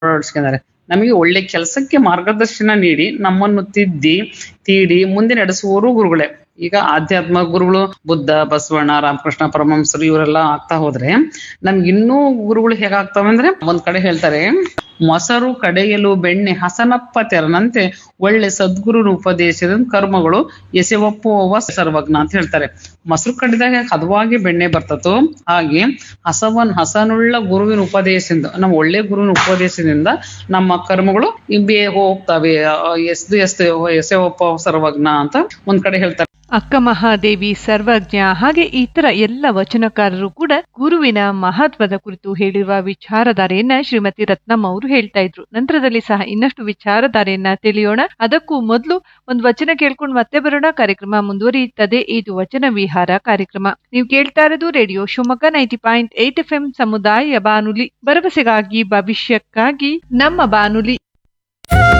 ಅಳವಡಿಸ್ಕೊಂಡಿದ್ದಾರೆ ನಮಗೆ ಒಳ್ಳೆ ಕೆಲಸಕ್ಕೆ ಮಾರ್ಗದರ್ಶನ ನೀಡಿ ನಮ್ಮನ್ನು ತಿದ್ದಿ ತೀಡಿ ಮುಂದೆ ನಡೆಸುವವರು ಗುರುಗಳೇ ಈಗ ಆಧ್ಯಾತ್ಮ ಗುರುಗಳು ಬುದ್ಧ ಬಸವಣ್ಣ ರಾಮಕೃಷ್ಣ ಪರಮಹಂಸರು ಇವರೆಲ್ಲ ಆಗ್ತಾ ಹೋದ್ರೆ ನಮ್ಗೆ ಇನ್ನೂ ಗುರುಗಳು ಹೇಗಾಗ್ತವೆ ಅಂದ್ರೆ ಒಂದ್ ಕಡೆ ಹೇಳ್ತಾರೆ ಮೊಸರು ಕಡೆಯಲು ಬೆಣ್ಣೆ ಹಸನಪ್ಪ ತೆರನಂತೆ ಒಳ್ಳೆ ಸದ್ಗುರು ಉಪದೇಶದ ಕರ್ಮಗಳು ಎಸೆವಪ್ಪುವ ಸರ್ವಜ್ಞ ಅಂತ ಹೇಳ್ತಾರೆ ಮೊಸರು ಕಡಿದಾಗ ಹದವಾಗಿ ಬೆಣ್ಣೆ ಬರ್ತತೋ ಹಾಗೆ ಹಸವನ್ ಹಸನುಳ್ಳ ಗುರುವಿನ ಉಪದೇಶದಿಂದ ನಮ್ಮ ಒಳ್ಳೆ ಗುರುವಿನ ಉಪದೇಶದಿಂದ ನಮ್ಮ ಕರ್ಮಗಳು ಬೇ ಹೋಗ್ತವೆ ಎಸ್ದು ಎಸ್ದು ಎಸೆವಪ್ಪ ಸರ್ವಜ್ಞ ಅಂತ ಒಂದ್ ಕಡೆ ಹೇಳ್ತಾರೆ ಅಕ್ಕ ಮಹಾದೇವಿ ಸರ್ವಜ್ಞ ಹಾಗೆ ಇತರ ಎಲ್ಲ ವಚನಕಾರರು ಕೂಡ ಗುರುವಿನ ಮಹತ್ವದ ಕುರಿತು ಹೇಳಿರುವ ವಿಚಾರಧಾರೆಯನ್ನ ಶ್ರೀಮತಿ ರತ್ನಮ್ಮ ಅವರು ಹೇಳ್ತಾ ಇದ್ರು ನಂತರದಲ್ಲಿ ಸಹ ಇನ್ನಷ್ಟು ವಿಚಾರಧಾರೆಯನ್ನ ತಿಳಿಯೋಣ ಅದಕ್ಕೂ ಮೊದಲು ಒಂದು ವಚನ ಕೇಳ್ಕೊಂಡು ಮತ್ತೆ ಬರೋಣ ಕಾರ್ಯಕ್ರಮ ಮುಂದುವರಿಯುತ್ತದೆ ಇದು ವಚನ ವಿಹಾರ ಕಾರ್ಯಕ್ರಮ ನೀವು ಕೇಳ್ತಾ ಇರೋದು radio Shivamogga ninety point eight F M ಸಮುದಾಯ ಬಾನುಲಿ ಭರವಸೆಗಾಗಿ ಭವಿಷ್ಯಕ್ಕಾಗಿ ನಮ್ಮ ಬಾನುಲಿ